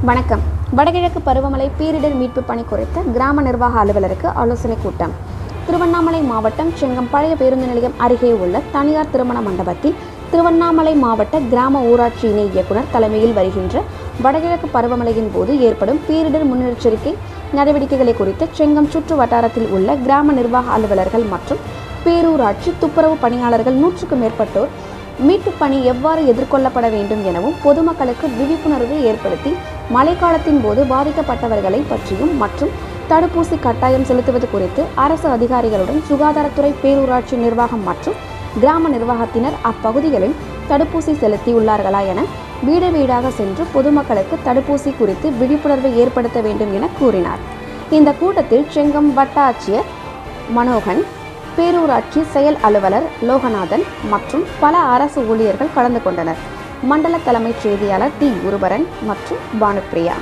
வணக்கம் வடகிழக்கு பருவமழை பேரிடர் மீட்பு பணி குறித்த கிராம நிர்வாக அலுவலருக்கு ஆலோசனைக் கூட்டம் திருவண்ணாமலை மாவட்டம் செங்கம் பழைய பேருந்து நிலையம் அருகே உள்ள தனியார் திருமண மண்டபத்தில் திருவண்ணாமலை மாவட்ட கிராம ஊராட்சி இணை இயக்குனர் தலைமையில் வருகின்ற வடகிழக்கு பருவமழையின் போது ஏற்படும் பேரிடர் முன்னெச்சரிக்கை நடவடிக்கைகளை குறித்து செங்கம் சுற்று வட்டாரத்தில் உள்ள கிராம நிர்வாக அலுவலர்கள் மற்றும் பேரூராட்சி துப்புரவு பணியாளர்கள் நூற்றுக்கும் மேற்பட்டோர் மீட்புப் பணி எவ்வாறு எதிர்கொள்ளப்பட வேண்டும் எனவும் பொதுமக்களுக்கு விழிப்புணர்வு ஏற்படுத்தி மழைக்காலத்தின் போது பாதிக்கப்பட்டவர்களை பற்றியும் மற்றும் தடுப்பூசி கட்டாயம் செலுத்துவது குறித்து அரசு அதிகாரிகளுடன் சுகாதாரத்துறை பேரூராட்சி நிர்வாகம் மற்றும் கிராம நிர்வாகத்தினர் அப்பகுதிகளில் தடுப்பூசி செலுத்தியுள்ளார்களா என வீடு வீடாக சென்று பொதுமக்களுக்கு தடுப்பூசி குறித்து விழிப்புணர்வை ஏற்படுத்த வேண்டும் என கூறினார் இந்த கூட்டத்தில் செங்கம் வட்டாட்சியர் மனோகன் பேரூராட்சி செயல் அலுவலர் லோகநாதன் மற்றும் பல அரசு ஊழியர்கள் கலந்து கொண்டனர் மண்டல தலைமைச் செய்தியாளர் டி குருபரன் மற்றும் பானுப்பிரியா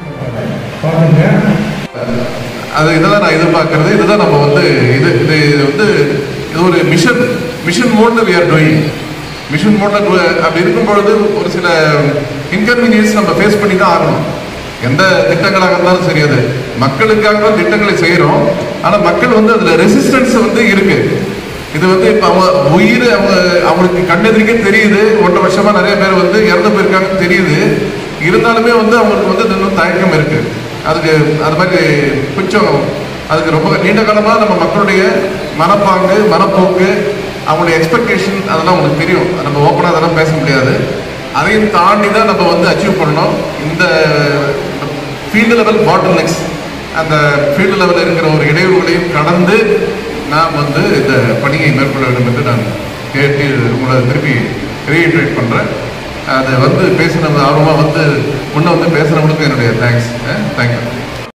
அது இதுதான் நான் எதிர்பார்க்கறது இதுதான் நம்ம வந்து இது இது இது வந்து இது ஒரு மிஷன் மிஷன் மோட்ல வி ஆர் டூயிங் மிஷன் மோட்ல அப்படி இருக்கும் பொழுது ஒரு சில இன்கன்வீனியன்ஸ் நம்ம ஃபேஸ் பண்ணி தான் ஆகணும் எந்த திட்டங்களாக இருந்தாலும் சரி அது மக்களுக்காக தான் திட்டங்களை செய்கிறோம் ஆனால் மக்கள் வந்து அதில் ரெசிஸ்டன்ஸ் வந்து இருக்கு இது வந்து இப்போ அவங்க உயிர் அவங்க அவங்களுக்கு கண்ணெதிரிக்கே தெரியுது ஒன்றரை வருஷமா நிறைய பேர் வந்து இறந்து போயிருக்காங்கன்னு தெரியுது இருந்தாலுமே வந்து அவங்களுக்கு வந்து இன்னும் தயக்கம் இருக்கு அதுக்கு அது மாதிரி கொஞ்சம் அதுக்கு ரொம்ப நீண்ட காலமாக நம்ம மக்களுடைய மனப்பாங்கு மனப்போக்கு அவங்களுடைய எக்ஸ்பெக்டேஷன் அதெல்லாம் உங்களுக்கு தெரியும் நம்ம ஓப்பனாக அதெல்லாம் பேச முடியாது அதையும் தாண்டி தான் நம்ம வந்து அச்சீவ் பண்ணணும் இந்த ஃபீல்டு லெவல் பாட்டில் நெக்ஸ் அந்த ஃபீல்டு லெவலில் இருக்கிற ஒரு இடையூறுகளையும் கடந்து நாம் வந்து இந்த பணியை மேற்கொள்ள வேண்டும் என்று நான் கேட்டு உங்களை திருப்பி ரீஇட்ரேட் பண்ணுறேன் அதை வந்து பேசின ஆர்வமாக வந்து முன்ன வந்து பேசுகிறவங்களுக்கும் என்னுடைய தேங்க்ஸ் தேங்க்யூ